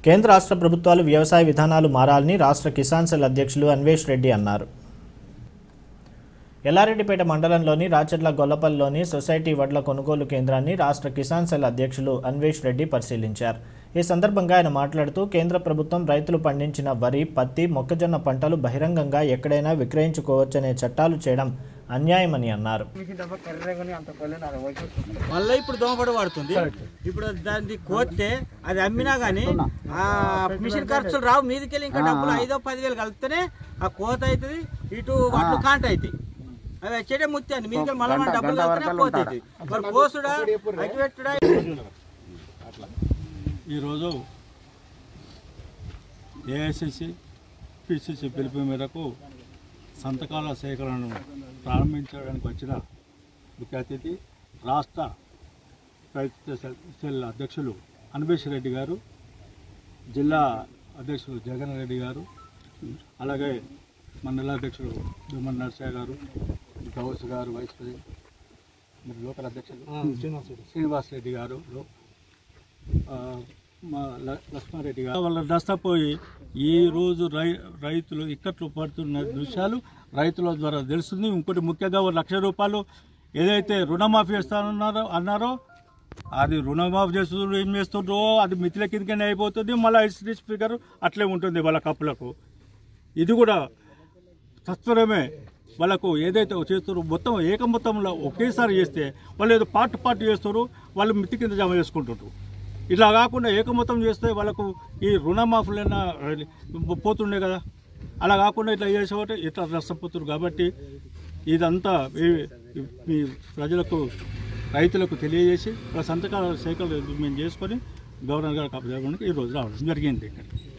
కేంద్ర రాష్ట్ర ప్రభుత్వాలు వ్యవసాయ విధానాలు మారాలని రాష్ట్ర కిసాన్ సెల్ అధ్యక్షులు అన్వేష్ రెడ్డి అన్నారు ఎల్లారెడ్డిపేట మండలంలోని రాచర్ల గొల్లపల్లిలోని సొసైటీ వడ్ల కొనుగోలు కేంద్రాన్ని రాష్ట్ర కిసాన్ సెల్ అధ్యక్షులు అన్వేష్ రెడ్డి పరిశీలించారు ఈ సందర్భంగా ఆయన మాట్లాడుతూ కేంద్ర ప్రభుత్వం రైతులు పండించిన వరి పత్తి మొక్కజొన్న పంటలు బహిరంగంగా ఎక్కడైనా విక్రయించుకోవచ్చనే చట్టాలు చేయడం అన్యాయమని అన్నారు మళ్ళీ ఇప్పుడు దోమపడి పడుతుంది ఇప్పుడు దాన్ని కోస్తే అది అమ్మినా గానీ ఆ మిషన్ ఖర్చులు రావు మీదకెళ్ళి ఇంకా డబ్బులు ఐదో పదివేలు కలిపితేనే ఆ కోత అవుతుంది ఇటు వాటిలో కాంట అవుతాయి అవి వచ్చేటే ముత్యాన్ని మీదకెళ్ళి మళ్ళీ మన డబ్బులు కలిపితేనే కోత అవుతుంది మరి కోసుడా అగిపెట్టుడా ఈరోజు ఏఐసిసి పిసిసి పిలుపు మేరకు సంతకాల సేకరణను ప్రారంభించడానికి వచ్చిన ముఖ్య అతిథి రాష్ట్ర రైతు సెల్- సెల్ అధ్యక్షులు అన్వేష్ రెడ్డి గారు జిల్లా అధ్యక్షులు జగన్ రెడ్డి గారు అలాగే మండల అధ్యక్షుడు దుమ్మన్ నర్సయ్య గారు గౌస్ గారు వైస్ ప్రెసిడెంట్ మరి లోకల్ అధ్యక్షులు శ్రీనివాస్ రెడ్డి గారు లో- ఆ, మా ల- లక్ష్మారెడ్డి గారు వాళ్ళ నష్టపోయి ఈ రోజు రై రైతులు ఇక్కట్లు పడుతున్న దృశ్యాలు రైతుల ద్వారా తెలుస్తుంది ఇంకోటి ముఖ్యంగా ఒక లక్ష రూపాయలు ఏదైతే రుణమాఫీ ఇస్తానన్నారో అన్నారో అది రుణమాఫీ చేస్తుండ్రో ఏం చేస్తుండ్రో అది మితిల కిందకనే అయిపోతుంది మళ్ళీ ఐసిడిస్ ఫిగర్ అట్లే ఉంటుంది వాళ్ళ కప్పులకు ఇది కూడా తత్వరమే వాళ్ళకు ఏదైతే చేస్తారో మొత్తం ఏక మొత్తంలో ఒకేసారి చేస్తే వాళ్ళు ఏదో పార్ట్ పార్ట్ చేస్తారు వాళ్ళు మితి కింద జమ చేసుకుంటుంటారు ఇట్లా కాకుండా ఏక మొత్తం చేస్తే వాళ్ళకు ఈ రుణమాఫీలైనా పోతుండే కదా అలా కాకుండా ఇట్లా చేసేవాటి ఇట్లా నష్టపోతున్నారు కాబట్టి ఇదంతా ఈ- ఈ ప్రజలకు రైతులకు తెలియజేసి వాళ్ళ సంతకాల సేకరణ మేము చేసుకొని గవర్నర్ గారికి అప్పచెప్పడానికి ఈరోజు రావడం జరిగింది ఇక్కడ